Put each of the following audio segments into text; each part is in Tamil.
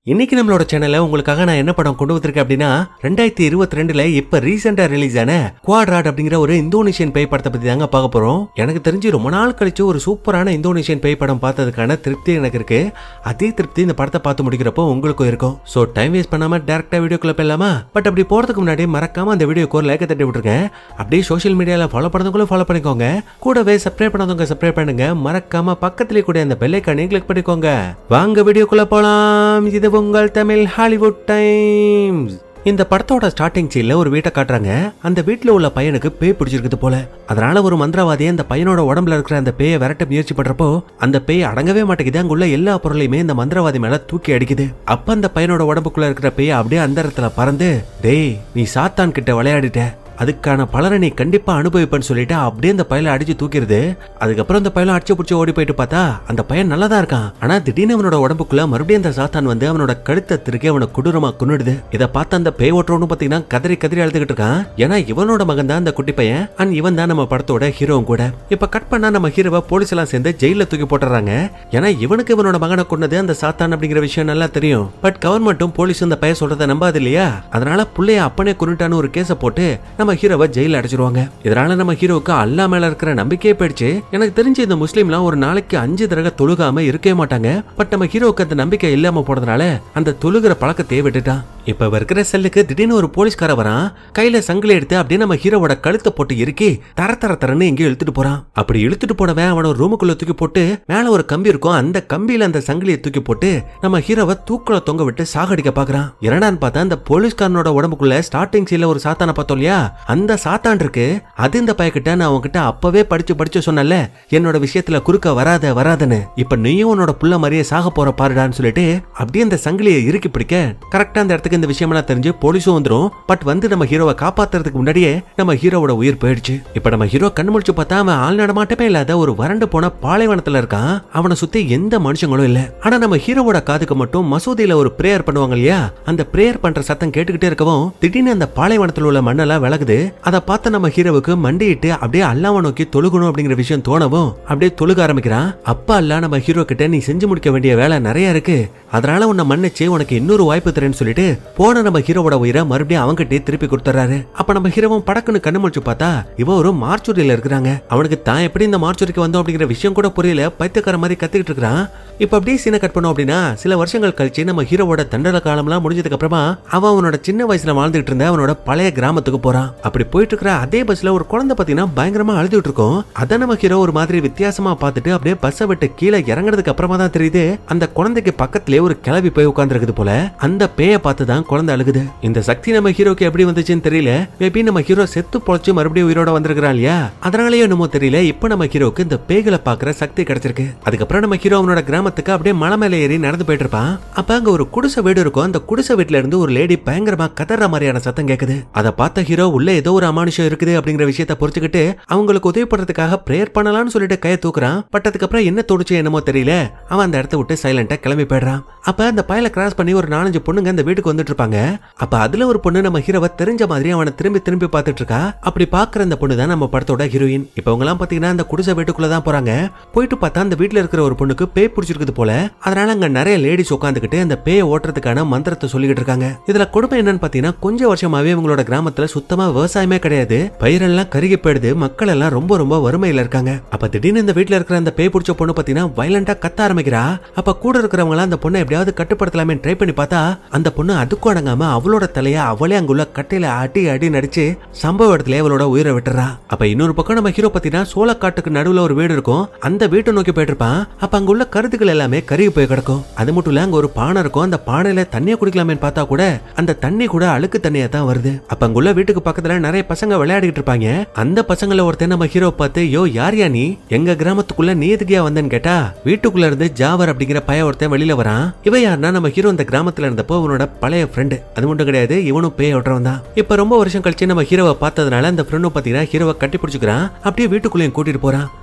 இன்னைக்கு நம்மளோட சேனல்ல உங்களுக்காக நான் என்ன படம் கொண்டு வந்திருக்கேன் அப்படின்னா ரெண்டாயிரத்தி இருபத்தி ரெண்டுல இப்ப ரீசெண்டா ரிலீஸ் ஆன குவாட்ராட் அப்படிங்கிற ஒரு இந்தோனேஷியன் பேய் படத்தை பத்தி தாங்க பார்க்க போறோம் எனக்கு தெரிஞ்சு ரொம்ப நாள் கழிச்சு ஒரு சூப்பரான இந்தோனேஷியன் பேய் படம் பார்த்ததுக்கான திருப்தி எனக்கு இருக்கு அதே திருப்தி இந்த படத்தை பார்த்து முடிக்கிறப்போ உங்களுக்கும் இருக்கும் சோ டைம் வேஸ்ட் பண்ணாம டேரக்டா வீடியோக்குள்ள போயிடலாமா பட் அப்படி போறதுக்கு முன்னாடி மறக்காம அந்த வீடியோக்கு ஒரு லைக்கை தட்டி விட்டுருங்க அப்படியே சோஷியல் மீடியால ஃபாலோ பண்ணதுக்குள்ள ஃபாலோ பண்ணிக்கோங்க கூடவே சப்ஸ்கிரைப் பண்ணாதவங்க சப்ஸ்கிரைப் பண்ணுங்க மறக்காம பக்கத்திலே கூட அந்த பெல் ஐக்கானே கிளிக் பண்ணிக்கோங்க வாங்க வீடியோக்குள்ள போலாம் இது உங்கள் தமிழ் ஹாலிவுட் டைம்ஸ் இந்த படத்தோட ஸ்டார்டிங் சீன்ல ஒரு வீட்டை காட்டுறாங்க அந்த வீட்ல உள்ள பையனுக்கு பேய் பிடிச்சிருக்குது போல அதனால ஒரு மந்திரவாதி அந்த பையனோட உடம்புல இருக்கிற அந்த பேயை விரட்ட முயற்சி பண்றப்போ அந்த பேய் அடங்கவே மாட்டேங்குது அங்குள்ள எல்லா பொருளையுமே இந்த மந்திரவாதி மேல தூக்கி அடிக்குது அப்ப அந்த பையனோட உடம்புக்குள்ள இருக்கிற பேய் அப்படியே அந்த இடத்துல பறந்து டேய் நீ சாத்தான் கிட்ட விளையாடிட்ட அதுக்கான பலனை நீ கண்டிப்பா அனுபவிப்பேன்னு சொல்லிட்டு அப்படியே அந்த பையலை அடிச்சு தூக்கிடுது அதுக்கப்புறம் அந்த பையலை அடிச்சு பிடிச்சி ஓடி போயிட்டு பார்த்தா அந்த பையன் நல்லா தான் இருக்கான் ஆனா திடீர்னு அவனோட உடம்புக்குள்ள மறுபடியும் அந்த சாத்தான் வந்து அவனோட கழுத்தை திருக்கி அவனை கொடூரமா கொன்னுடுது இதை பார்த்து அந்த பேய் ஓட்டுறவனு பாத்தீங்கன்னா கதறி கதறி அழுதுகிட்டு இருக்கான் ஏன்னா இவனோட மகன் தான் அந்த குட்டி பையன் அண்ட் இவன் தான் நம்ம படத்தோட ஹீரோவும் கூட இப்ப கட் பண்ணா நம்ம ஹீரோவை போலீஸ் எல்லாம் சேர்ந்து ஜெயில தூக்கி போட்டுறாங்க ஏன்னா இவனுக்கு இவனோட மகனை கொன்னது அந்த சாத்தான் அப்படிங்கிற விஷயம் நல்லா தெரியும் பட் கவர்மெண்ட்டும் போலீஸ் அந்த பையன் சொல்றதை நம்பாது இல்லையா அதனால புள்ளைய அப்பனே கொண்டுட்டான்னு ஒரு கேஸை போட்டு நம்ம ஹீரோவை ஜெயில அடைச்சிருவாங்க இதனால நம்ம ஹீரோவுக்கு அல்லா மேல இருக்கிற நம்பிக்கையே போயிடுச்சு எனக்கு தெரிஞ்சு இந்த முஸ்லீம்லாம் ஒரு நாளைக்கு அஞ்சு தடவை தொழுகாம இருக்கவே மாட்டாங்க பட் நம்ம ஹீரோவுக்கு அந்த நம்பிக்கை இல்லாம போனதுனால அந்த தொழுகிற பழக்கத்தையே விட்டுட்டான் இப்ப இவ இருக்கிற செல்லுக்கு திடீர்னு ஒரு போலீஸ்கார வரான் கையில சங்கிலி எடுத்து அப்படியே நம்ம ஹீரோவோட கழுத்தை போட்டு இறுக்கி தர தர தரன்னு எங்கேயோ இழுத்துட்டு போறான் அப்படி இழுத்துட்டு போனவன் அவன ஒரு ரூமுக்குள்ள தூக்கி போட்டு மேல ஒரு கம்பி இருக்கும் அந்த கம்பியில அந்த சங்கிலியை தூக்கி போட்டு நம்ம ஹீரோவை தூக்குல தொங்க விட்டு சாகடிக்க பாக்குறான் என்னடான்னு பார்த்தா அந்த போலீஸ்காரனோட உடம்புக்குள்ள ஸ்டார்டிங் சீல ஒரு சாத்தான பார்த்தோம் இல்லையா அந்த சாத்தான் இருக்கு அது இந்த பையக்கிட்ட நான் அவன்கிட்ட அப்பவே படிச்சு படிச்சு சொன்னல என்னோட விஷயத்துல குறுக்க வராத வராதன்னு இப்ப நீயும் உன்னோட புள்ள மாதிரியே சாக போற பாருடான்னு சொல்லிட்டு அப்படியே அந்த சங்கிலியை இறுக்கி பிடிக்க கரெக்டா அந்த இடத்துக்கு இந்த விஷயமெல்லாம் தெரிஞ்சு போலீஸும் வந்துரும் பட் வந்து நம்ம ஹீரோவை காப்பாத்துறதுக்கு முன்னாடியே நம்ம ஹீரோவோட உயிர் போயிடுச்சு இப்ப நம்ம ஹீரோ கண்ணு முடிச்சு பார்த்தா அவன் ஆள் நடமாட்டமே இல்லாத ஒரு வறண்டு போன பாலைவனத்துல இருக்கான் அவனை சுத்தி எந்த மனுஷங்களும் இல்ல ஆனா நம்ம ஹீரோவோட காதுக்கு மட்டும் மசூதியில ஒரு பிரேயர் பண்ணுவாங்க இல்லையா அந்த பிரேயர் பண்ற சத்தம் கேட்டுக்கிட்டே இருக்கவும் திடீர்னு அந்த பாலைவனத்துல உள்ள மண்ணெல்லாம் விலகுது அதை பார்த்த நம்ம ஹீரோவுக்கு மண்டியிட்டு அப்படியே அல்லாவை நோக்கி தொழுகணும் அப்படிங்கிற விஷயம் தோணவும் அப்படியே தொழுக ஆரம்பிக்கிறான் அப்பா அல்ல நம்ம ஹீரோ கிட்ட நீ செஞ்சு முடிக்க வேண்டிய வேலை நிறைய இருக்கு அதனால உன்னை மன்னிச்சு உனக்கு இன்னொரு வாய்ப்பு தரேன்னு சொல்லிட்டு போன நம்ம ஹீரோவோட உயிரை மறுபடியும் அவன்கிட்டே திருப்பி கொடுத்துறாரு அப்ப நம்ம ஹீரோவும் படக்குன்னு கண்ணு முடிச்சு பார்த்தா இவ ஒரு மார்ச்சுரியில இருக்கிறாங்க அவனுக்கு தான் எப்படி இந்த மார்ச்சுரிக்கு வந்தோம் அப்படிங்கிற விஷயம் கூட புரியல பைத்தியக்கார மாதிரி கத்திக்கிட்டு இருக்கிறான் இப்ப அப்படியே சீனை கட் பண்ணோம் அப்படின்னா சில வருஷங்கள் கழிச்சு நம்ம ஹீரோவோட தண்டனை காலம்லாம் முடிஞ்சதுக்கு அப்புறமா அவன் அவனோட சின்ன வயசுல வாழ்ந்துட்டு இருந்த அவனோட பழைய கிராமத்துக்கு போறான் அப்படி போயிட்டு இருக்கிற அதே பஸ்ல ஒரு குழந்தை பாத்தீங்கன்னா பயங்கரமா அழுதுட்டு இருக்கும் அத நம்ம ஹீரோ ஒரு மாதிரி வித்தியாசமா பார்த்துட்டு அப்படியே பஸ்ஸை விட்டு கீழே இறங்குறதுக்கு அப்புறமா தான் தெரியுது அந்த குழந்தைக்கு பக்கத்திலே ஒரு கிளவி போய் உட்கார்ந்துருக்குது போல அந்த பேய பார்த்து தான் குழந்தை அழுகுது இந்த சக்தி நம்ம ஹீரோக்கு எப்படி வந்துச்சுன்னு தெரியல மேபி நம்ம ஹீரோ செத்து பொழைச்சு மறுபடியும் உயிரோட வந்திருக்கிறான் இல்லையா அதனாலயே என்னமோ தெரியல இப்ப நம்ம ஹீரோக்கு இந்த பேய்களை பாக்குற சக்தி கிடைச்சிருக்கு அதுக்கப்புறம் நம்ம ஹீரோ அவனோட கிராமத்துக்கு அப்படியே மலை மேல ஏறி நடந்து போயிட்டு இருப்பான் அப்ப அங்க ஒரு குடிசை வீடு இருக்கும் அந்த குடிசை வீட்டுல இருந்து ஒரு லேடி பயங்கரமா கதற மாதிரியான சத்தம் கேக்குது அதை பார்த்த ஹீரோ உள்ள ஏதோ ஒரு அமானுஷம் இருக்குது அப்படிங்கிற விஷயத்த புரிச்சுக்கிட்டு அவங்களுக்கு உதவி பண்றதுக்காக பிரேயர் பண்ணலாம்னு சொல்லிட்டு கையை தூக்குறான் பட் அதுக்கப்புறம் என்ன தோணுச்சு என்னமோ தெரியல அவன் அந்த இடத்த விட்டு சைலண்டா கிளம்பி போயிடுறான் அப்ப அந்த பயல கிராஸ் பண்ணி ஒரு நாலஞ்சு பொண்ணுங்க அந்த வீட்டுக்கு வந்துட்டு இருப்பாங்க அப்ப அதுல ஒரு பொண்ணு நம்ம ஹீரோவை தெரிஞ்ச மாதிரி அவனை திரும்பி திரும்பி பார்த்துட்டு இருக்கா அப்படி பாக்குற அந்த பொண்ணு தான் நம்ம படத்தோட ஹீரோயின் இப்ப அவங்க எல்லாம் பாத்தீங்கன்னா அந்த குடிசை வீட்டுக்குள்ள தான் போறாங்க போயிட்டு பார்த்தா அந்த வீட்டுல இருக்கிற ஒரு பொண்ணுக்கு பேய் பிடிச்சிருக்குது போல அதனால அங்க நிறைய லேடிஸ் உட்காந்துக்கிட்டு அந்த பேயை ஓட்டுறதுக்கான மந்திரத்தை சொல்லிக்கிட்டு இருக்காங்க இதுல கொடுமை என்னன்னு பாத்தீங்கன்னா கொஞ்சம் வருஷமாவே இவங்களோட கிராமத்துல சுத்தமா விவசாயமே கிடையாது பயிரெல்லாம் கருகி போயிடுது மக்கள் எல்லாம் ரொம்ப ரொம்ப வறுமையில இருக்காங்க அப்ப திடீர்னு இந்த வீட்டுல இருக்கிற அந்த பேய் பிடிச்ச பொண்ணு பாத்தீங்கன்னா வயலண்டா கத்த ஆரம்பிக்கிறா அப்ப கூட இருக்கிறவங்க எல்லாம் அந்த பொண்ணை எப்படியாவது கட்டுப்படுத்தலாமே ட்ரை பண்ணி பார்த்தா அந்த பொண்ணு அதுக்கும் அடங்காம அவளோட தலைய அவளே அங்குள்ள கட்டையில அடி அடி நடிச்சு சம்பவ இடத்துல அவளோட உயிரை விட்டுறா அப்ப இன்னொரு பக்கம் நம்ம ஹீரோ பாத்தீங்கன்னா சோளக்காட்டுக்கு நடுவுல ஒரு வீடு இருக்கும் அந்த வீட்டை நோக்கி போயிட்டு இருப்பான் அப்ப அங்க உள்ள கருத்துக்கள் எல்லாமே கருகி போய் கிடக்கும் அது மட்டும் இல்ல அங்க ஒரு பானை இருக்கும் அந்த பானையில தண்ணியை குடிக்கலாமேன்னு பார்த்தா கூட அந்த தண்ணி கூட அழுக்கு தண்ணியா தான் வருது அப்ப அங்குள்ள வீட்டுக்கு பக்கத்துல நிறைய பசங்க விளையாடிட்டு இருப்பாங்க அந்த பசங்கள ஒருத்தன் நம்ம ஹீரோ பார்த்து யோ யார் யா நீ எங்க கிராமத்துக்குள்ள நீ எதுக்கியா வந்தேன்னு கேட்டா வீட்டுக்குள்ள இருந்து ஜாவர் அப்படிங்கிற பையன் ஒருத்தன் வெளியில வரான் இவ யாருன்னா நம்ம ஹீரோ இந்த கிராமத்துல இருந்தப்போ அவனோட பழைய ஃப்ரெண்டு அது மட்டும் கிடையாது இவனும் பேய் ஓட்டுறவன் தான் இப்ப ரொம்ப வருஷம் கழிச்சு நம்ம ஹீரோவை பார்த்ததுனால அந்த ஃப்ரெண்டும் பாத்தீங்கன்னா ஹீரோவை கட்டி பிடிச்சுக்கிறான் அப்படியே வீட்டுக்குள்ளேயும் கூட்டிட்டு போறான்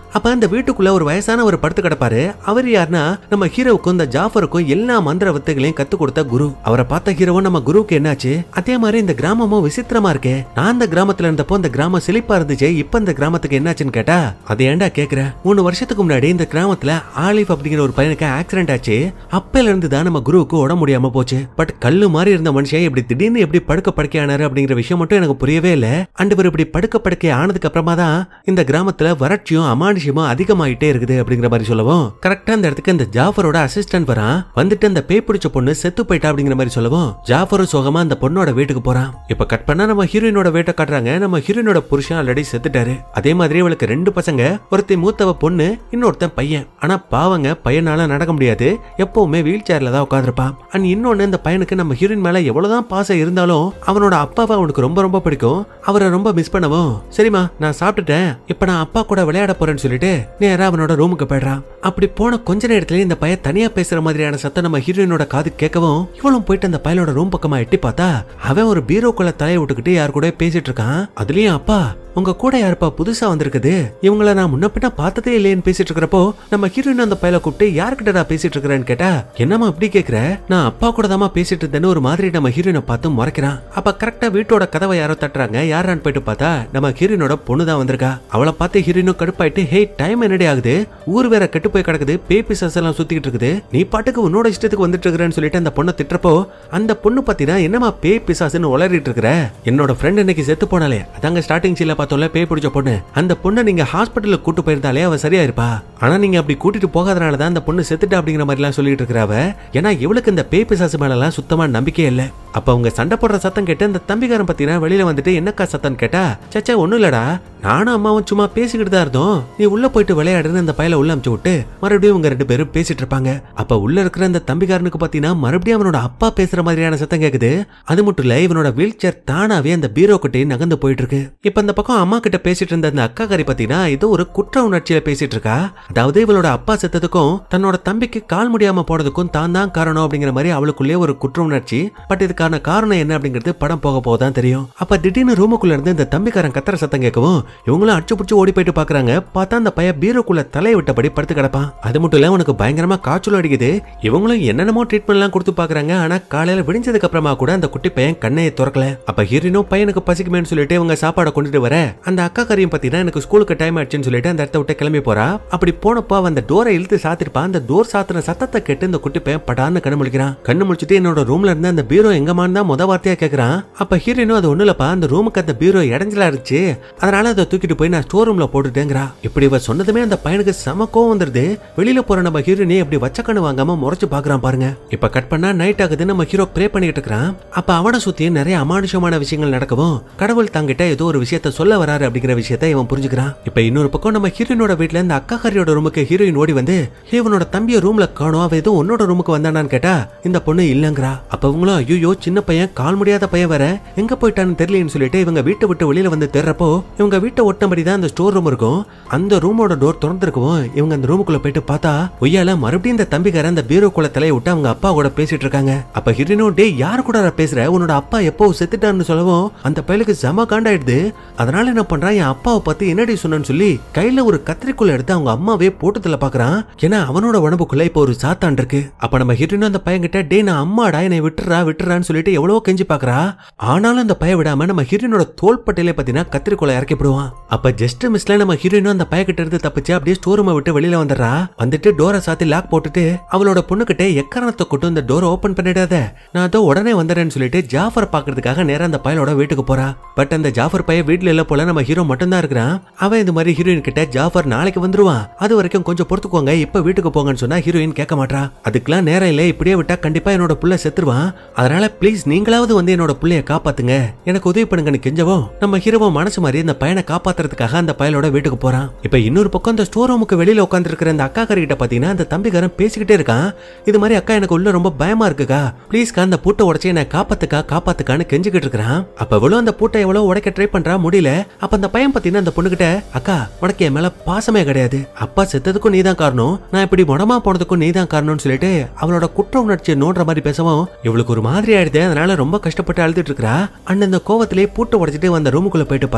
அப்ப அந்த வீட்டுக்குள்ள ஒரு வயசான ஒரு படுத்து கிடப்பாரு அவர் யாருன்னா நம்ம ஹீரோவுக்கும் இந்த ஜாஃபருக்கும் எல்லா மந்திர வித்தைகளையும் கத்து கொடுத்த குரு அவரை பார்த்த ஹீரோவும் நம்ம குருவுக்கு என்னாச்சு அதே மாதிரி இந்த கிராமமும் விசித்திரமா இருக்கே நான் இந்த கிராமத்துல இருந்தப்போ இந்த கிராமம் செழிப்பா இருந்துச்சு இப்ப இந்த கிராமத்துக்கு என்னாச்சுன்னு கேட்டா அதை ஏன்டா கேக்குற மூணு வருஷத்துக்கு முன்னாடி இந்த கிராமத்துல ஆலிஃப் அப்படிங்கிற ஒரு பையனுக்கு ஆக்சிடென்ட் ஆச்சு அப்பையில இருந்து தான் நம்ம குருவுக்கு உடம்பு முடியாம போச்சு பட் கல்லு மாதிரி இருந்த மனுஷன் இப்படி திடீர்னு எப்படி படுக்க படுக்கை ஆனாரு அப்படிங்கிற விஷயம் மட்டும் எனக்கு புரியவே இல்ல அண்ட் இவர் இப்படி படுக்க படுக்கை ஆனதுக்கு அப்புறமா தான் இந்த கிராமத்துல வறட்சியும் அமானுஷமும் அதிகமாயிட்டே இருக்குது அப்படிங்கிற மாதிரி சொல்லவும் கரெக்டா அந்த இடத்துக்கு இந்த ஜாஃபரோட அசிஸ்டன்ட் வரான் வந்துட்டு அந்த பேய் பிடிச்ச பொண்ணு செத்து போயிட்டா அப்படிங்கிற மாதிரி சொல்லவும் ஜாஃபரும் சோகமா அந்த பொண்ணோட வீட்டுக்கு போறான் இப்ப கட் பண்ணா நம்ம ஹீரோயினோட வீட்டை காட்டுறாங்க நம்ம ஹீரோயினோட புருஷன் ஆல்ரெடி செத்துட்டாரு அதே மாதிரி இவளுக்கு ரெண்டு பசங்க ஒருத்தி மூத்தவ பொண்ணு இன்னொருத்தன் பையன் ஆனா பாவங்க பையனால நடக்க முடியாது எப்பவுமே வீல் சேர்ல தான் உட்காந்துருப்பான் அண்ட் இன்னொன்னு இந்த பையனுக்கு நம்ம ஹீரோயின் மேல எவ்வளவுதான் பாசம் இருந்தாலும் அவனோட அப்பாவை அவனுக்கு ரொம்ப ரொம்ப பிடிக்கும் அவரை ரொம்ப மிஸ் பண்ணவும் சரிம்மா நான் சாப்பிட்டுட்டேன் இப்ப நான் அப்பா கூட விளையாட போறேன்னு சொல்லிட்டு நேரா அவனோட ரூமுக்கு போயிடுறான் அப்படி போன கொஞ்ச நேரத்துல இந்த பையன் தனியா பேசுற மாதிரியான சத்தம் நம்ம ஹீரோயினோட காது கேட்கவும் இவளும் போயிட்டு அந்த பையனோட ரூம் பக்கமா எட்டி பார்த்தா அவன் ஒரு பீரோக்குள்ள தலையை விட்டுக்கிட்டு யார் கூட பேசிட்டு இருக்கான் அதுலயும் அப்பா உங்க கூட யாருப்பா புதுசா வந்திருக்குது இவங்கள நான் முன்ன பின்ன பார்த்ததே இல்லையேன்னு பேசிட்டு இருக்கிறப்போ நம்ம ஹீரோயின் அந்த பையல கூப்பிட்டு யார்கிட்டடா பேசிட்டு இருக்கிறேன்னு கேட்டா என்னம்மா இப்படி கேக்குற நான் அப்பா கூட தாமா பேசிட்டு இருந்தேன்னு ஒரு மாதிரி நம்ம ஹீரோயினை பார்த்து முறைக்கிறான் அப்ப கரெக்டா வீட்டோட கதவை யாரோ தட்டுறாங்க யாரான்னு போயிட்டு பார்த்தா நம்ம ஹீரோயினோட பொண்ணு தான் வந்திருக்கா அவளை பார்த்து ஹீரோயினும் கடுப்பாயிட்டு ஹே டைம் என்னடி ஆகுது ஊர் வேற கெட்டு போய் கிடக்குது பேபி சஸ் எல்லாம் சுத்திக்கிட்டு இருக்குது நீ பாட்டுக்கு உன்னோட இஷ்டத்துக்கு வந்துட்டு இருக்கிறேன்னு சொல்லிட்டு அந்த பொண்ணை திட்டுறப்போ அந்த பொண்ணு பாத்தீங்கன்னா என்னமா பேய் பிசாசுன்னு உளறிட்டு இருக்கிற என்னோட ஃப்ரெண்ட் இன்னைக்கு செத்து போனாலே அதாங்க ஸ்டார்டிங் சீல பார்த்தோம்ல பேய் பிடிச்ச பொண்ணு அந்த பொண்ணை நீங்க ஹாஸ்பிட்டலுக்கு கூட்டு போயிருந்தாலே அவ சரியா இருப்பா ஆனா நீங்க அப்படி கூட்டிட்டு போகாதனால தான் அந்த பொண்ணு செத்துட்டா அப்படிங்கிற மாதிரி எல்லாம் சொல்லிட்டு இருக்கிறாவ ஏன்னா இவளுக்கு இந்த பேய் பிசாசு மேல எல்லாம் சுத்தமா நம்பிக்கையே இல்ல அப்ப அவங்க சண்டை போடுற சத்தம் கேட்டு அந்த தம்பிக்காரன் பாத்தீங்கன்னா வெளியில வந்துட்டு என்னக்கா சத்தம் கேட்டா சச்சா ஒண்ணும் இல்லடா நானும் அம்மாவும் சும்மா பேசிக்கிட்டு தான் இருந்தோம் நீ உள்ள போயிட்டு விளையாடுன்னு அந்த பையல உள்ள அமுச்சு விட்டு மறுபடியும் இவங்க ரெண்டு பேரும் பேசிட்டு இருப்பாங்க அப்ப உள்ள இருக்கிற அந்த தம்பிக்காரனுக்கு பாத்தீங்கன்னா மறுபடியும் அவனோட அப்பா பேசுற மாதிரியான சத்தம் கேக்குது அது மட்டும் இல்ல இவனோட வீல் சேர் தானாவே அந்த பீரோ கிட்டே நகர்ந்து போயிட்டு இருக்கு இப்ப அந்த பக்கம் அம்மா கிட்ட பேசிட்டு இருந்த அந்த அக்கா காரி பாத்தீங்கன்னா ஏதோ ஒரு குற்ற உணர்ச்சியில பேசிட்டு இருக்கா அதாவது இவளோட அப்பா செத்ததுக்கும் தன்னோட தம்பிக்கு கால் முடியாம போனதுக்கும் தான் தான் காரணம் அப்படிங்கிற மாதிரி அவளுக்குள்ளே ஒரு குற்ற உணர்ச்சி பட் இதுக்கான காரணம் என்ன அப்படிங்கிறது படம் போக போதான் தெரியும் அப்ப திடீர்னு ரூமுக்குள்ள இருந்து இந்த தம்பிக்காரன் கத்துற சத்தம் கேட்கவும் இவங்களும் அடிச்சு பிடிச்சு ஓடி போயிட்டு பாக்குறாங்க பார்த்தா அந்த பையன் பீரோக்குள்ள தலையை விட்டபடி படுத்து கிடப்பான் அது மட்டும் இல்ல உனக்கு பயங்கரமா காய்ச்சல் அடிக்குது இவங்களும் என்னென்னமோ ட்ரீட்மெண்ட் எல்லாம் கொடுத்து பாக்குறாங்க ஆனா காலையில விடிஞ்சதுக்கு அப்புறமா கூட அந்த குட்டி பையன் கண்ணையை திறக்கல அப்ப ஹீரோனும் பையனுக்கு பசிக்குமேன்னு சொல்லிட்டு இவங்க சாப்பாடை கொண்டுட்டு வர அந்த அக்கா கரையும் பாத்தீங்கன்னா எனக்கு ஸ்கூலுக்கு டைம் ஆயிடுச்சுன்னு சொல்லிட்டு அந்த இடத்த விட்டு கிளம்பி போறா அப்படி போனப்போ அவன் அந்த டோரை இழுத்து சாத்திருப்பான் அந்த டோர் சாத்தின சத்தத்தை கேட்டு இந்த குட்டி பையன் படான்னு கண்ணு முழிக்கிறான் கண்ணு முழிச்சிட்டு என்னோட ரூம்ல இருந்து அந்த பீரோ எங்கமான்னு தான் முத வார்த்தையா கேக்குறான் அப்ப ஹீரோனும் அது ஒண்ணு இல்லப்பா அந்த ரூமுக்கு அந்த பீரோ இடைஞ்சலா இருந்துச்சு அதனால அதை தூக்கிட்டு போய் நான் ஸ்டோர் ரூம்ல போட்டுட்டேங்கிறா இப்படி இவ சொன்னதுமே அந்த பையனுக்கு செம கோவம் வந்துருது வெளியில போற நம்ம ஹீரோனி அப்படி வச்ச கண்ணு வாங்காம முறைச்சு பாக்குறான் பாருங்க இப்ப கட் பண்ணா நைட் ஆகுது நம்ம ஹீரோ ப்ரே பண்ணிட்டு இருக்கிறான் அப்ப அவனை சுத்தி நிறைய அமானுஷமான விஷயங்கள் நடக்கவும் கடவுள் தங்கிட்ட ஏதோ ஒரு விஷயத்த சொல்ல வராரு அப்படிங்கிற விஷயத்த இவன் புரிஞ்சுக்கிறான் இப்ப இன்னொரு பக்கம் நம்ம ஹீரோயினோட வீட்ல இந்த அக்கா ஹரியோட ரூமுக்கு ஹீரோயின் ஓடி வந்து "ஹே, இவனோட தம்பிய ரூம்ல காணோம் அவ ஏதோ உன்னோட ரூமுக்கு வந்தானான்னு கேட்டா இந்த பொண்ணு இல்லங்கறா அப்ப இவங்களும் ஐயோ சின்ன பையன் கால் முடியாத பையன் வேற எங்க போயிட்டான்னு தெரியலன்னு சொல்லிட்டு இவங்க வீட்டை விட்டு வெளியில வந்து தேடுறப்போ இவங்க வீட்டை ஒட்டினபடி தான் அந்த ஸ்டோர் ரூம் இருக்கும் அந்த ரூமோட டோர் திறந்திருக்கவும் இவங்க அந்த ரூமுக்குள்ள போயிட்டு பார்த்தா ஒய்யால மறுபடியும் இந்த தம்பிக்காரன் அந்த பீரோக்குள்ள தலையை விட்டு அவங்க அப்பா கூட பேசிட்டு இருக்காங்க அப்ப ஹிரினோ டே யார் கூட பேசுற உன்னோட அப்பா எப்போ செத்துட்டான்னு சொல்லவும் அந்த பயலுக்கு செம காண்டாயிடுது அதனால என்ன பண்றான் என் அப்பாவை பத்தி என்னடி சொன்னேன்னு சொல்லி கையில ஒரு கத்திரிக்குள்ள எடுத்து அவங்க அம்மாவே போட்டதுல பாக்குறான் ஏன்னா அவனோட உடம்புக்குள்ள இப்போ ஒரு சாத்தான் இருக்கு அப்ப நம்ம ஹிரினோ அந்த பையன் கிட்ட டே நான் அம்மாடா என்னை விட்டுறா விட்டுறான்னு சொல்லிட்டு எவ்வளவோ கெஞ்சி பாக்குறா ஆனாலும் அந்த பையன் விடாம நம்ம ஹீரோனோட தோள்பட்டையில பாத்தீங்கன்னா கத்திரிக்கோலை இறக்கி போடுவான் அப்ப ஜஸ்ட் மிஸ்ல நம்ம ஹீரோயினும் அந்த பையன் கிட்ட இருந்து தப்பிச்சு அப்படியே ஸ்டோர் ரூமை விட்டு வெளியில வந்துடுறா வந்துட்டு டோரை சாத்தி லாக் போட்டுட்டு அவளோட பொண்ணுகிட்ட எக்காரணத்தை கொண்டு இந்த டோரை ஓபன் பண்ணிடாத நான் அதோ உடனே வந்துடுறேன்னு சொல்லிட்டு ஜாஃபர் பாக்குறதுக்காக நேரா அந்த பயலோட வீட்டுக்கு போறா பட் அந்த ஜாஃபர் பையன் வீட்ல இல்ல போல நம்ம ஹீரோ மட்டும் தான் இருக்கிறான் அவன் இந்த மாதிரி ஹீரோயின் கிட்ட ஜாஃபர் நாளைக்கு வந்துருவான் அது வரைக்கும் கொஞ்சம் பொறுத்துக்கோங்க இப்ப வீட்டுக்கு போங்கன்னு சொன்னா ஹீரோயின் கேட்க மாட்டா அதுக்கெல்லாம் நேரம் இல்ல இப்படியே விட்டா கண்டிப்பா என்னோட புள்ள செத்துருவான் அதனால ப்ளீஸ் நீங்களாவது வந்து என்னோட புள்ளைய காப்பாத்துங்க எனக்கு உதவி பண்ணுங்கன்னு கெஞ்சவும் நம்ம ஹீரோவும் மனசு மாதிரி இந்த பையனை காப்பாத்துறதுக்காக அந்த பயலோட வீட்டுக்கு போறான் இப்ப இன்னொரு பக்கம் இந்த ஸ்டோர் ரூமுக்கு வெளியில உட்கார்ந்து இருக்கிற அந்த அக்கா கிட்ட பாத்தீங்கன்னா அந்த தம்பிக்காரன் பேசிக்கிட்டே இருக்கான் இது மாதிரி அக்கா எனக்கு உள்ள ரொம்ப பயமா இருக்குக்கா ப்ளீஸ்க்கா அந்த பூட்டை உடைச்சு என்ன காப்பாத்துக்கா காப்பாத்துக்கான்னு கெஞ்சிக்கிட்டு இருக்கிறான் அப்ப எவ்வளவு அந்த பூட்டை எவ்வளவு உடைக்க ட்ரை பண்றா முடியல அப்ப அந்த பையன் பாத்தீங்கன்னா அந்த பொண்ணுகிட்ட அக்கா உனக்கு என் மேல பாசமே கிடையாது அப்பா செத்ததுக்கும் நீதான் காரணம் நான் இப்படி முடமா போனதுக்கும் நீதான் காரணம்னு சொல்லிட்டு அவளோட குற்ற உணர்ச்சியை நோன்ற மாதிரி பேசவும் இவளுக்கு ஒரு மாதிரி ஆயிடுது அதனால ரொம்ப கஷ்டப்பட்டு அழுதுட்டு இருக்கா அண்ட் இந்த கோவத்திலே பூட்டை உடைச்சிட்டு வந்த ரூமுக்குள்ள போயிட்டு பார்த்தா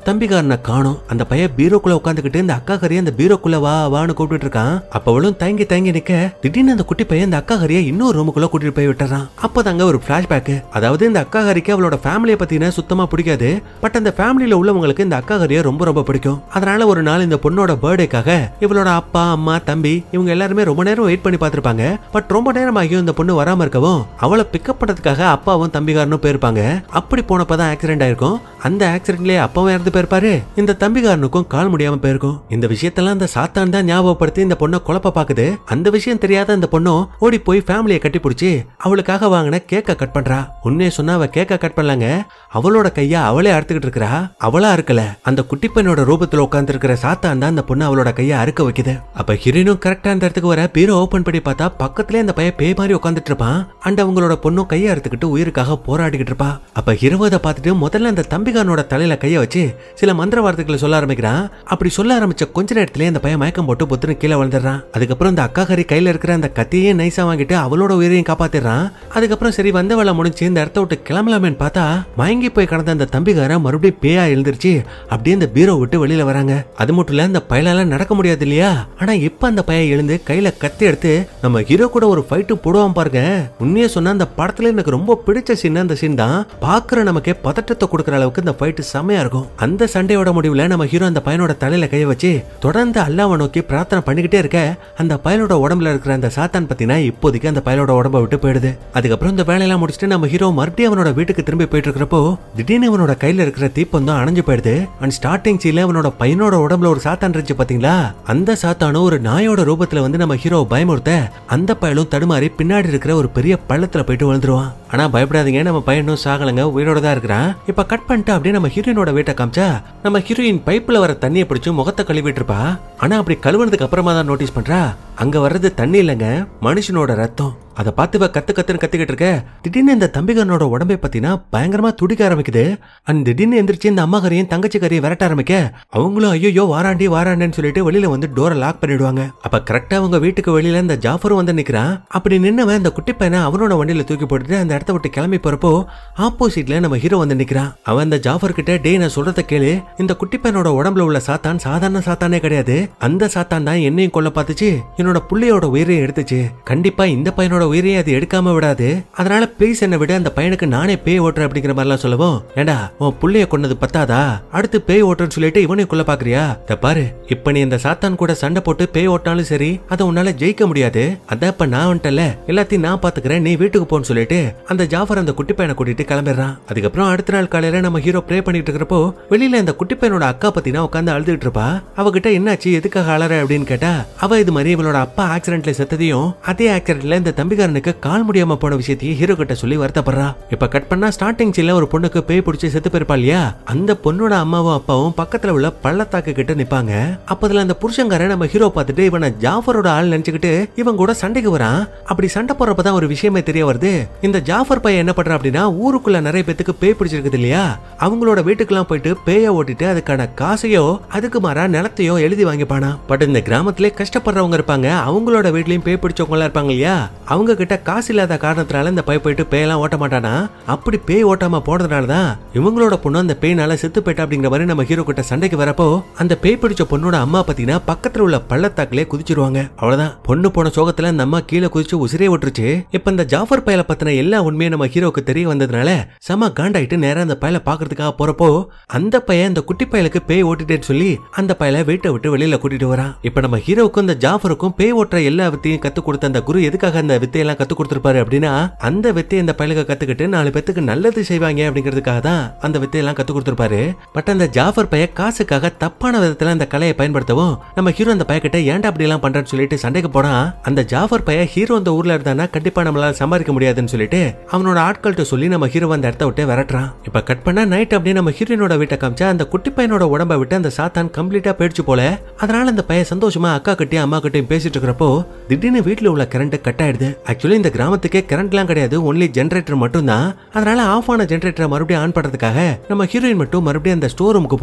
தம்பிகாரனை காணும் அந்த பையன் பீரோக்குள்ள உட்காந்துக்கிட்டு இந்த அக்கா கறிய அந்த பீரோக்குள்ள வா வான்னு கூப்பிட்டு இருக்கான் அப்ப அவளும் தயங்கி தயங்கி நிக்க திடீர்னு அந்த குட்டி பையன் இந்த அக்கா கறிய இன்னொரு ரூமுக்குள்ள கூட்டிட்டு போய் விட்டுறான் அப்பதாங்க ஒரு பிளாஷ்பேக் அதாவது இந்த அக்கா கறிக்கு அவளோட ஃபேமிலியை பத்தின சுத்தமா பிடிக்காது பட் அந்த ஃபேமிலியில உள்ளவங்களுக்கு இந்த அக்கா கறிய ரொம்ப ரொம்ப பிடிக்கும் அதனால ஒரு நாள் இந்த பொண்ணோட பர்த்டேக்காக இவளோட அப்பா அம்மா தம்பி இவங்க எல்லாருமே ரொம்ப நேரம் வெயிட் பண்ணி பார்த்திருப்பாங்க பட் ரொம்ப நேரம் ஆகியும் இந்த பொண்ணு வராம இருக்கவும் அவளை பிக்கப் பண்ணதுக்காக அப்பாவும் தம்பிகாரனும் போயிருப்பாங்க அப்படி போனப்பதான் ஆக்சிடென்ட் ஆயிருக்கும் அந்த ஆக்சிடென்ட்லயே அப்பாவும் இறந்து போயிருப்பாரு இந்த தம்பிகாரனுக்கும் கால் முடியாம போயிருக்கும் இந்த விஷயத்தெல்லாம் அந்த சாத்தான் தான் ஞாபகப்படுத்தி இந்த பொண்ணை குழப்ப பாக்குது அந்த விஷயம் தெரியாத அந்த பொண்ணும் ஓடி போய் ஃபேமிலியை கட்டி பிடிச்சி அவளுக்காக வாங்கின கேக்க கட் பண்றா உண்மையை சொன்னா அவ கேக்க கட் பண்ணலாங்க அவளோட கைய அவளே அறுத்துக்கிட்டு இருக்கறா அவளா அறுக்கல அந்த குட்டி பெண்ணோட ரூபத்துல உட்கார்ந்து இருக்கிற சாத்தான் தான் அந்த பொண்ணு அவளோட கைய அறுக்க வைக்குது அப்ப ஹீரோனும் கரெக்டா அந்த இடத்துக்கு வர பீரோ ஓபன் பண்ணி பார்த்தா பக்கத்துலயே அந்த பையன் பேய் மாதிரி உட்காந்துட்டு இருப்பான் அண்ட் அவங்களோட பொண்ணும் கையை அறுத்துக்கிட்டு உயிருக்காக போராடிக்கிட்டு இருப்பா அப்ப ஹீரோ அதை பார்த்துட்டு முதல்ல அந்த தம்பிகாரனோட தலையில கைய வச்சு சில மந்திர வார்த்தைகளை சொல்ல ஆரம்பிக்கிறான் அப்படி சொல்ல ஆரம்பிச்ச கொஞ்ச நேரத்திலேயே அந்த பையன் மயக்கம் போட்டு பொத்துன்னு கீழே விழுந்துடுறான் அதுக்கப்புறம் அந்த அக்கா கறி கையில இருக்கிற அந்த கத்தியே நைஸா வாங்கிட்டு அவளோட உயிரையும் காப்பாத்திடுறான் அதுக்கப்புறம் சரி வந்த வேலை முடிஞ்சு இந்த இடத்த விட்டு கிளம்பலாமேன்னு பார்த்தா மயங்கி போய் கடந்த அந்த தம்பிகாரன் மறுபடியும் பேயா எழுந்திருச்சு அப்படியே அந்த பீரோ விட்டு வெளியில வராங்க அது மட்டும் இல்ல அந்த பயலால நடக்க முடியாது இல்லையா ஆனா இப்ப அந்த பையன் எழுந்து கையில கத்தி எடுத்து நம்ம ஹீரோ கூட ஒரு ஃபைட்டு போடுவான் பாருங்க உண்மையை சொன்னா அந்த படத்துல எனக்கு ரொம்ப பிடிச்ச சீன் அந்த சீன் தான் பாக்குற நமக்கே பதட்டத்தை கொடுக்குற அளவுக்கு இந்த ஃபைட்டு செமையா இருக்கும் அந்த சண்டையோட முடிவுல நம்ம ஹீரோ அந்த பையனோட தலையில கைய வச்சு தொடர்ந்து அல்லாவை நோக்கி பிரார்த்தனை பண்ணிக்கிட்டே இருக்க அந்த பயலோட உடம்புல இருக்கிற அந்த சாத்தான் பத்தினா இப்போதைக்கு அந்த பயலோட உடம்ப விட்டு போயிடுது அதுக்கப்புறம் இந்த வேலையெல்லாம் முடிச்சுட்டு நம்ம ஹீரோ மறுபடியும் அவனோட வீட்டுக்கு திரும்பி போயிட்டு இருக்கிறப்போ திடீர்னு அவனோட கையில இருக்கிற தீப்பந்தம் அணைஞ்சு போயிடுது அண்ட் ஸ்டார்டிங் சீல அவனோட பையனோட உடம்புல ஒரு சாத்தான் இருந்துச்சு பாத்தீங்களா அந்த சாத்தானும் ஒரு நாயோட ரூபத்துல வந்து நம்ம ஹீரோ பயமுறுத்த அந்த பயலும் தடுமாறி பின்னாடி இருக்கிற ஒரு பெரிய பள்ளத்துல போயிட்டு விழுந்துருவான் ஆனா பயப்படாதீங்க நம்ம பையனும் சாகலங்க உயிரோட தான் இருக்கிறான் இப்ப கட் பண்ணிட்டு அப்படியே நம்ம ஹீரோயினோட வீட்டை காமிச்சா நம்ம ஹீரோயின் பைப்ல வர தண்ணியை பிடிச்சு முகத்தை கழுவிட்டு இருப்பா ஆனா அப்படி கழுவுனதுக்கு அப்புறமா தான் நோட்டீஸ் பண்றா அங்க வர்றது தண்ணி இல்லைங்க மனுஷனோட ரத்தம் அதை பார்த்து இவ கத்து கத்துன்னு கத்திக்கிட்டு இருக்க திடீர்னு இந்த தம்பிகரனோட உடம்பை பத்தினா பயங்கரமா துடிக்க ஆரம்பிக்குது அண்ட் திடீர்னு எந்திரிச்சு இந்த அம்மா கரையும் தங்கச்சி கரையும் விரட்ட ஆரம்பிக்க அவங்களும் ஐயோ வாராண்டி வாராண்டேன்னு சொல்லிட்டு வெளியில வந்து டோரை லாக் பண்ணிடுவாங்க அப்ப கரெக்டா அவங்க வீட்டுக்கு வெளியில இந்த ஜாஃபரும் வந்து நிக்கிறான் அப்படி நின்னவன் இந்த குட்டி பையனை அவனோட வண்டியில தூக்கி போட்டுட்டு அந்த இடத்த விட்டு கிளம்பி போறப்போ ஆப்போசிட்ல நம்ம ஹீரோ வந்து நிக்கிறான் அவன் அந்த ஜாஃபர் கிட்ட டே நான் சொல்றத கேளு இந்த குட்டி பையனோட உடம்புல உள்ள சாத்தான் சாதாரண சாத்தானே கிடையாது அந்த சாத்தான் தான் என்னையும் கொல்ல பார்த்துச்சு என்னோட புள்ளையோட உயிரையும் எடுத்துச்சு கண்டிப்பா இந்த பையனோட உயிரையும் அது எடுக்காம விடாது அதனால ப்ளீஸ் என்ன விட அந்த பையனுக்கு நானே பேய் ஓட்டுறேன் அப்படிங்கிற மாதிரிலாம் சொல்லவும் ஏண்டா உன் புள்ளைய கொன்னது பத்தாதா அடுத்து பேய் ஓட்டுறேன்னு சொல்லிட்டு இவனையும் கொல்ல பாக்குறியா இத பாரு இப்ப நீ இந்த சாத்தான் கூட சண்டை போட்டு பேய் ஓட்டினாலும் சரி அதை உன்னால ஜெயிக்க முடியாது அதான் இப்ப நான் வந்துட்டல எல்லாத்தையும் நான் பாத்துக்கிறேன் நீ வீட்டுக்கு போன்னு சொல்லிட்டு அந்த ஜாஃபர் அந்த குட்டி பையனை கூட்டிட்டு கிளம்பிடுறான் அதுக்கப்புறம் அடுத்த நாள் காலையில நம்ம ஹீரோ ப்ரே பண்ணிட்டு இருக்கிறப்போ வெளியில இந்த குட்டி பையனோட அக்கா பத்தினா உட்காந்து அழுதுகிட்டு இருப்பா அவகிட்ட என்னாச்சு எதுக்காக அழற அப்படின்னு கேட்டா அவ இது மாதிரி இவளோட அப்பா ஆக்சிடென்ட்ல செத்ததையும் அதே ஆக்சிடென்ட்ல இந்த தம்பிகாரனுக்கு கால் முடியாம போன விஷயத்தையும் ஹீரோ கிட்ட சொல்லி வருத்தப்படுறா இப்ப கட் பண்ணா ஸ்டார்டிங் சீன்ல ஒரு பொண்ணுக்கு பேய் பிடிச்சி செத்து போயிருப்பா இல்லையா அந்த பொண்ணோட அம்மாவும் அப்பாவும் பக்கத்துல உள்ள பள்ளத்தாக்கு கிட்ட நிப்பாங்க அப்பதுல அந்த புருஷங்காரன் நம்ம ஹீரோ பார்த்துட்டு இவனை ஜாஃபரோட ஆள் நினைச்சுக்கிட்டு இவன் கூட சண்டைக்கு வரான் அப்படி சண்டை போறப்பதான் ஒரு விஷயமே தெரிய வருது இந்த ஜாஃபர் பையன் என்ன பண்றான் அப்படின்னா ஊருக்குள்ள நிறைய பேத்துக்கு பேய் பிடிச்சிருக்குது இல்லையா அவங்களோட வீட்டுக்கெல்லாம் போயிட்டு பேய ஓட்டிட்டு அதுக்கான காசையோ அதுக்கு மாறா நிலத்தையோ எழுதி வாங்கிப்பானா பட் இந்த கிராமத்திலே கஷ்டப்படுறவங்க இருப்பாங்க அவங்களோட வீட்லயும் பேய் பிடிச்சவங்க எல்லாம் இருப்பாங்க இல்லையா அவங்க கிட்ட காசு இல்லாத காரணத்தினால இந்த பை போயிட்டு பேயெல்லாம் ஓட்ட மாட்டானா அப்படி பேய் ஓட்டாம போனதுனால தான் இவங்களோட பொண்ணு அந்த பேய்னால செத்து போயிட்டா அப்படிங்கிற மாதிரி நம்ம ஹீரோ கிட்ட சண்டைக்கு வரப்போ அந்த பேய் பிடிச்ச பொண்ணோட அம்மா பாத்தீங்கன்னா பக்கத்துல உள்ள பள்ளத்தாக்கிலே குதிச்சிருவாங்க அவ்வளவுதான் பொண்ணு போன சோகத்துல அந்த அம்மா கீழே குதிச்சு உசிரே விட்டுருச்சு இப்ப இந்த ஜாஃபர் பயல பத்தின எல்லா உண்மையும் நம்ம ஹீரோக்கு தெரிய வந்ததுனால செம காண்டாயிட்டு நேரா அந்த பயல பாக்குறதுக்காக போறப்போ அந்த பையன் அந்த குட்டி பயலுக்கு பேய் ஓட்டிட்டேன்னு சொல்லி அந்த பயல வீட்டை விட்டு வெளியில கூட்டிட்டு வரான் இப்ப நம்ம ஹீரோவுக்கும் இந்த ஜாஃபருக்கும் பேய் ஓட்டுற எல்லா வித்தையும் கத்து கொடுத்த அந்த குரு எதுக்காக அந்த வித்தையெல்லாம் கத்து கொடுத்திருப்பாரு அப்படின்னா அந்த வித்தையை இந்த பயலுக்கு கத்துக்கிட்டு நாலு பேத்துக்கு நல்லது செய்வாங்க அப்படிங்கிறதுக்காக தான் அந்த வித்தையெல்லாம் கத்து கொடுத்திருப்பாரு பட் அந்த ஜாஃபர் பைய காசுக்காக தப்பான விதத்துல அந்த கலையை பயன்படுத்தவும் நம்ம ஹீரோ அந்த பையக்கிட்ட ஏன்டா அப்படி எல்லாம் பண்றேன்னு சொல்லிட்டு சண்டைக்கு போனா அந்த ஜாஃபர் பைய ஹீரோ அந்த ஊர்ல இருந்தானா கண்டிப்பா நம்மளால சம்பாதிக்க முடியாதுன்னு சொல்லிட்டு அவனோட ஆட்கள்கிட்ட சொல்லி நம்ம ஹீரோ அந்த இடத்த விட்டு விரட்டுறான் இப்ப கட் பண்ணா நைட் அப்படியே நம்ம ஹீரோனோட வீட்டை காமிச்சா அந்த குட்டி பையனோட உடம்ப விட்டு அந்த சாத்தான் கம்ப்ளீட்டா போயிடுச்சு போல அதனால அந்த பையன் சந்தோஷமா அக்கா கிட்டயும் அம்மா கிட்டயும் பேசிட்டு இருக்கிறப்போ திடீர்னு வீட்டுல உள்ள கரண்ட் கட் ஆயிடுது ஆக்சுவலி இந்த கிராமத்துக்கே கரண்ட்லாம் கிடையாது ஒன்லி ஜென்ரேட்டர் மட்டும் தான் அதனால ஆஃப் ஆன ஜென்ரேட்டரை மறுபடியும் ஆன் பண்றதுக்காக நம்ம ஹீரோயின் மட்டும் மறுபடியும் அந்த ஸ்டோர் ரூமுக்கு போறா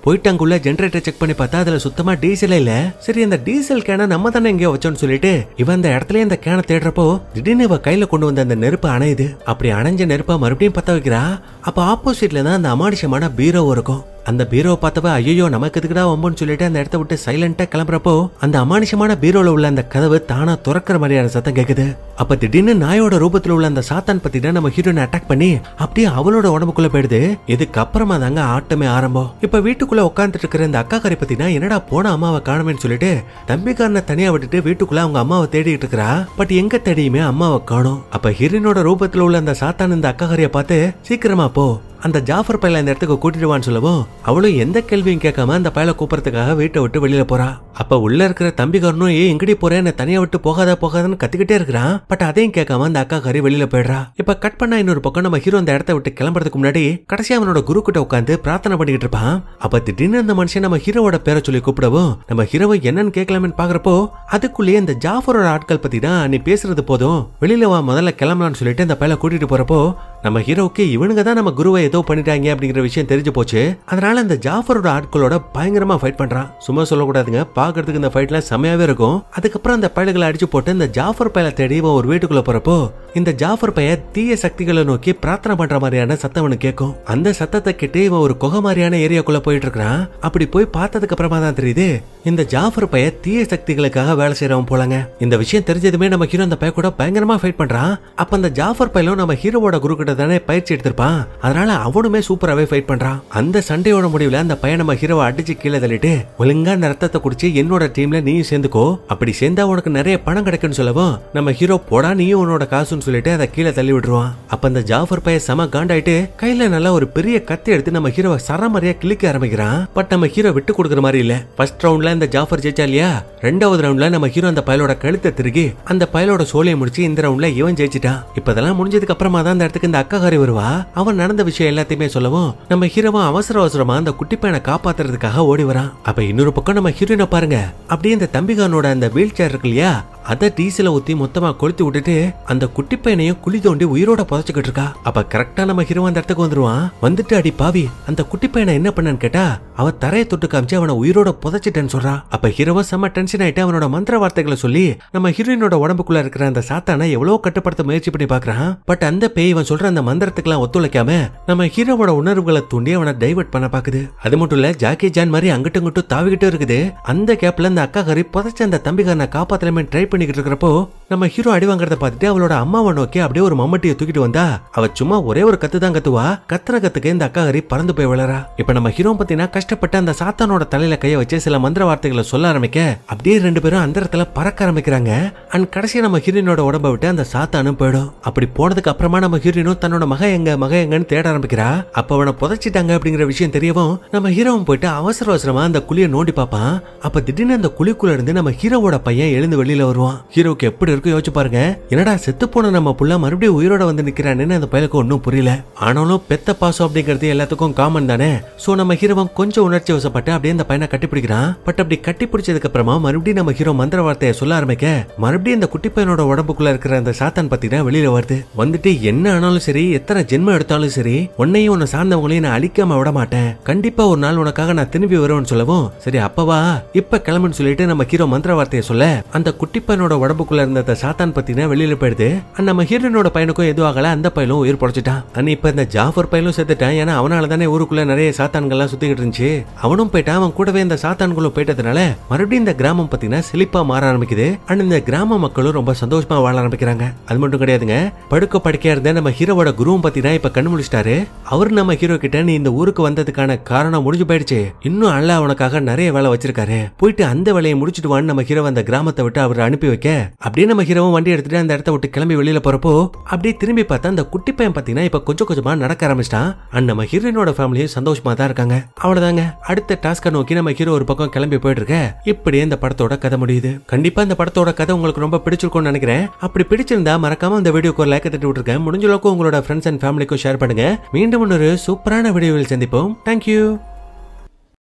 போயிட்டு அங்குள்ள ஜெனரேட்டர் செக் பண்ணி பார்த்தா அதுல சுத்தமா டீசலே இல்ல சரி அந்த டீசல் கேனை நம்ம தானே எங்கேயோ வச்சோம்னு சொல்லிட்டு இவன் அந்த இடத்துல இந்த கேனை தேடுறப்போ திடீர்னு இவ கையில கொண்டு வந்த அந்த நெருப்பு அணையுது அப்படி அணைஞ்ச நெருப்பை மறுபடியும் பத்த வைக்கிறா அப்ப ஆப்போசிட்ல தான் அந்த அமானுஷமான பீரோ இருக்கும் அந்த பீரோவை பார்த்தவ ஐயோ நமக்கு எதுக்குடா வம்புன்னு சொல்லிட்டு அந்த இடத்த விட்டு சைலண்டா கிளம்புறப்போ அந்த அமானுஷமான பீரோல உள்ள அந்த கதவு தானா துறக்கிற மாதிரியான சத்தம் கேக்குது அப்ப திடீர்னு நாயோட ரூபத்துல உள்ள அந்த சாத்தான் பத்தி தான் நம்ம ஹீரோனை அட்டாக் பண்ணி அப்படியே அவளோட உடம்புக்குள்ள போயிடுது இதுக்கு அப்புறமா தாங்க ஆட்டமே ஆரம்பம் இப்ப வீட்டுக்குள்ள உட்காந்துட்டு இருக்கிற இந்த அக்கா கரை பத்தினா என்னடா போன அம்மாவை காணுமேன்னு சொல்லிட்டு தம்பிக்காரனை தனியா விட்டுட்டு வீட்டுக்குள்ள அவங்க அம்மாவை தேடிட்டு இருக்கிறா பட் எங்க தேடியுமே அம்மாவை காணும் அப்ப ஹீரோனோட ரூபத்துல உள்ள அந்த சாத்தான் இந்த அக்கா கரையை பார்த்து சீக்கிரமா போ அந்த ஜாஃபர் பையல இந்த இடத்துக்கு கூட்டிடுவான்னு சொல்லவும் அவளும் எந்த கேள்வியும் கேட்காம அந்த பையலை கூப்பிடறதுக்காக வீட்டை விட்டு வெளியில போறா அப்ப உள்ள இருக்கிற தம்பிக்காரனும் ஏ எங்கடி போறேன் என்னை தனியா விட்டு போகாத போகாதன்னு கத்திக்கிட்டே இருக்கிறான் பட் அதையும் கேட்காம அந்த அக்கா கறி வெளியில போயிடுறா இப்ப கட் பண்ணா இன்னொரு பக்கம் நம்ம ஹீரோ அந்த இடத்த விட்டு கிளம்புறதுக்கு முன்னாடி கடைசியா அவனோட குரு கிட்ட உட்காந்து பிரார்த்தனை பண்ணிக்கிட்டு இருப்பான் அப்ப திடீர்னு அந்த மனுஷன் நம்ம ஹீரோவோட பேரை சொல்லி கூப்பிடவும் நம்ம ஹீரோவை என்னன்னு கேட்கலாம்னு பாக்குறப்போ அதுக்குள்ளேயே இந்த ஜாஃபரோட ஆட்கள் பத்தி தான் நீ பேசுறது போதும் வெளியில வா முதல்ல கிளம்பலாம்னு சொல்லிட்டு அந்த பையல கூட்டிட்டு போறப்போ நம்ம ஹீரோவுக்கு இவனுங்க தான் நம்ம குருவை ஏதோ பண்ணிட்டாங்க அப்படிங்கிற விஷயம் தெரிஞ்சு போச்சு அதனால அந்த ஜாஃபரோட ஆட்களோட பயங்கரமா ஃபைட் பண்றான் சும்மா சொல்லக்கூடாதுங்க பாக்குறதுக்கு இந்த ஃபைட்லாம் செமையாவே இருக்கும் அதுக்கப்புறம் அந்த பயல்களை அடிச்சு போட்டு இந்த ஜாஃபர் பயலை தேடி இவன் ஒரு வீட்டுக்குள்ள போறப்போ இந்த ஜாஃபர் பைய தீய சக்திகளை நோக்கி பிரார்த்தனை பண்ற மாதிரியான சத்தம் அவனுக்கு கேட்கும் அந்த சத்தத்தை கேட்டு இவன் ஒரு குகை மாதிரியான ஏரியாக்குள்ள போயிட்டு இருக்கிறான் அப்படி போய் பார்த்ததுக்கு அப்புறமா தான் தெரியுது இந்த ஜாஃபர் பைய தீய சக்திகளுக்காக வேலை செய்யறவன் போலங்க இந்த விஷயம் தெரிஞ்சதுமே நம்ம ஹீரோ அந்த பைய கூட பயங்கரமா ஃபைட் பண்றான் அப்ப அந்த ஜாஃபர் பையலும் நம்ம ஹீரோவோட குரு கிட்ட தானே பயிற்சி எடுத்திருப்பான் அதனால அவனுமே சூப்பராகவே ஃபைட் பண்றான் அந்த சண்டையோட முடிவுல அந்த பையன் நம்ம ஹீரோவை அடிச்சு கீழே தள்ளிட்டு ஒழுங்கா அந்த ரத்தத்தை குடிச்சு என்னோட டீம்ல நீயும் சேர்ந்துக்கோ அப்படி சேர்ந்தா உனக்கு நிறைய பணம் கிடைக்கும்னு சொல்லவும் நம்ம ஹீரோ போடா நீயும் உன்னோட காசுன்னு சொல்லிட்டு அதை கீழே தள்ளி விட்டுருவான் அப்ப அந்த ஜாஃபர் பையன் செம காண்டாயிட்டு கையில நல்லா ஒரு பெரிய கத்தி எடுத்து நம்ம ஹீரோவை சரமரியா கிளிக்க ஆரம்பிக்கிறான் பட் நம்ம ஹீரோ விட்டு கொடுக்குற மாதிரி இல்ல ஃபர்ஸ்ட் ரவுண்ட்ல இந்த ஜாஃபர் ஜெயிச்சா இல்லையா ரெண்டாவது ரவுண்ட்ல நம்ம ஹீரோ அந்த பயலோட கழுத்தை திருகி அந்த பயலோட சோலையை முடிச்சு இந்த ரவுண்ட்ல இவன் ஜெயிச்சிட்டான் இப்ப இதெல்லாம் முடிஞ்சதுக்கு அப்புறமா தான் அந்த இடத்துக்கு இந்த அக்காகாரி வருவா அவன் நடந்த விஷயம் எல்லாத்தையுமே சொல்லவும் நம்ம ஹீரோவா அவசர அவசரமா அந்த குட்டி பையனை காப்பாத்துறதுக்காக ஓடி வரான் அப்ப இன்னொரு பக்கம் நம்ம ஹீரோயினை பாருங்க அப்படியே இந்த தம்பிகானோட அந்த வீல் சேர் இருக்கு இல்லையா அதை டீசல ஊத்தி மொத்தமா கொளுத்தி விட்டுட்டு அந்த குட்டி பையனையும் குழி தோண்டி உயிரோட புதைச்சுக்கிட்டு இருக்கா அப்ப கரெக்டா நம்ம ஹீரோ அந்த இடத்துக்கு வந்துருவான் வந்துட்டு அடி பாவி அந்த குட்டி பையனை என்ன பண்ணான்னு கேட்டா அவ தரையை தொட்டு காமிச்சு அவனை உயிரோட புதைச்சிட்டேன்னு சொல்றான் அப்ப ஹீரோவா செம்ம டென்ஷன் ஆயிட்டு அவனோட மந்திர வார்த்தைகளை சொல்லி நம்ம ஹீரோயினோட உடம்புக்குள்ள இருக்கிற அந்த சாத்தானை எவ்வளவு கட்டுப்படுத்த முயற்சி பண்ணி பாக்குறான் பட் அந்த பேய் இவன் சொல்ற அந்த மந்திரத்துக்கெல்லாம் ஒத்துழைக்காம நம்ம ஹீரோவோட உணர்வுகளை தூண்டி அவனை டைவர்ட் பண்ண பாக்குது அது மட்டும் இல்ல ஜாக்கி ஜான் மாதிரி அங்கிட்டும் இங்கிட்டும் தாவிக்கிட்டு இருக்குது அந்த கேப்ல இந்த அக்கா கறி புதைச்ச அந்த தம்பிக்காரனை காப்பாத்தலாமே ட்ரை பண்ணிக்கிட்டு இருக்கிறப்போ நம்ம ஹீரோ அடி வாங்குறத பார்த்துட்டு அவளோட அம்மாவை நோக்கி அப்படியே ஒரு மம்மட்டியை தூக்கிட்டு வந்தா அவ சும்மா ஒரே ஒரு கத்து தான் கத்துவா கத்துற கத்துக்கு இந்த அக்கா கறி பறந்து போய் விழறா இப்ப நம்ம ஹீரோ பத்தினா கஷ்டப்பட்டு அந்த சாத்தானோட தலையில கைய வச்சு சில மந்திர வார்த்தைகளை சொல்ல ஆரம்பிக்க அப்படியே ரெண்டு பேரும் அந்த இடத்துல பறக்க ஆரம்பிக்கிறாங்க அண்ட் கடைசியா நம்ம ஹீரோயினோட உடம்ப விட்டு அந்த சாத்தானும் போயிடும் அப்படி போனதுக்கு அப்புறமா நம்ம ஹீரோயினும் தன்னோட மக எங்க மக எங்கன்னு தேட ஆரம்பிக்கிறா அப்ப அவனை புதைச்சிட்டாங்க அப்படிங்கிற விஷயம் தெரியவும் நம்ம ஹீரோவும் போயிட்டு அவசர அவசரமா அந்த குழியை நோண்டி பார்ப்பான் அப்ப திடீர்னு அந்த குழிக்குள்ள இருந்து நம்ம ஹீரோவோட பையன் எழுந்து வெளியில வருவான் ஹீரோக்கு எப்படி இருக்கும் யோசிச்சு பாருங்க என்னடா செத்து போன நம்ம புள்ள மறுபடியும் உயிரோட வந்து நிக்கிறான்னு அந்த பயலுக்கு ஒன்றும் புரியல ஆனாலும் பெத்த பாசம் அப்படிங்கிறது எல்லாத்துக்கும் காமன் தானே சோ நம்ம ஹீரோவன் கொஞ்சம் உணர்ச்சி வசப்பட்டு அப்படியே அந்த பையனை கட்டிப்பிடிக்கிறான் பட் அப்படி கட்டி பிடிச்சதுக்கு அப்புறமா மறுபடியும் நம்ம ஹீரோ மந்திர வார்த்தையை சொல்ல ஆரம்பிக்க மறுபடியும் இந்த குட்டி பையனோட உடம்புக்குள்ள இருக்கிற அந்த சாத்தான் பத்தினா வெளியில வருது வந்துட்டு என்ன ஆனாலும் சரி எத்தனை ஜென்மம் எடுத்தாலும் சரி உன்னையும் உன்னை சார்ந்தவங்களையும் நான் அழிக்காம விட மாட்டேன் கண்டிப்பா ஒரு நாள் உனக்காக நான் திரும்பி வருவேன்னு சொல்லவும் சரி அப்பவா இப்ப கிளம்புன்னு சொல்லிட்டு நம்ம ஹீரோ மந்திர வார்த்தையை சொல்ல அந்த குட்டி பையனோட உடம்புக்குள்ள இருந்த அந்த சாத்தான் பத்தினா வெளியில போயிடுது And நம்ம ஹீரோனோட பையனுக்கும் எதுவும் ஆகல அந்த பையனும் உயிர் பொழைச்சிட்டான் அண்ட் இப்ப இந்த ஜாஃபர் பையனும் செத்துட்டான் ஏன்னா அவனால தானே ஊருக்குள்ள நிறைய சாத்தான்கள்லாம் சுத்திக்கிட்டு இருந்துச்சு அவனும் போயிட்டான் அவன் கூடவே இந்த சாத்தான்களும் போயிட்டதுனால மறுபடியும் இந்த கிராமம் பாத்தீங்கன்னா செழிப்பா மாற ஆரம்பிக்குது அண்ட் இந்த கிராம மக்களும் ரொம்ப சந்தோஷமா வாழ ஆரம்பிக்கிறாங்க அது மட்டும் கிடையாதுங்க படுக்க படுக்கையா இருந்த நம்ம ஹீரோவோட குருவும் பாத்தீங்கன்னா இப்ப கண்ணு முடிச்சிட்டாரு அவர் நம்ம ஹீரோ கிட்ட நீ இந்த ஊருக்கு வந்ததுக்கான காரணம் முடிஞ்சு போயிடுச்சு இன்னும் அல்ல அவனுக்காக நிறைய வேலை வச்சிருக்காரு போயிட்டு அந்த வேலையை முடிச்சிட்டு வான்னு நம்ம ஹீரோ அந்த கிராமத்தை விட்டு அவர் அனுப்பி வைக்க அப்படியே நம்ம ஹீரோவும் வண்டி எடுத்துட்டு அந்த இடத்த விட்டு கிளம்பி வெளியில போறப்போ அப்படியே திரும்பி பார்த்தா அந்த குட்டி பையன் பாத்தீங்கன்னா இப்ப கொஞ்சம் கொஞ்சமா நடக்க ஆரம்பிச்சிட்டான் அண்ட் நம்ம ஹீரோயினோட ஃபேமிலியும் சந்தோஷமா தான் இருக்காங்க அவ்வளவுதாங்க அடுத்த டாஸ்கை நோக்கி நம்ம ஹீரோ ஒரு பக்கம் கிளம்பி போயிட்டு இருக்க இப்படியே இந்த படத்தோட கதை முடியுது கண்டிப்பா இந்த படத்தோட கதை உங்களுக்கு ரொம்ப பிடிச்சிருக்கும்னு நினைக்கிறேன் அப்படி பிடிச்சிருந்தா மறக்காம இந்த வீடியோக்கு ஒரு லைக் தட்டி விட்டுருக்கேன் முடிஞ்ச அளவுக்கு உங்களோட ஃப்ரெண்ட்ஸ் அண்ட் ஃபேமிலிக்கும் ஷேர் பண்ணுங்க மீண்டும் இன்னொரு சூப்பரான வீடியோவில் சந்திப்போம் தேங்க்யூ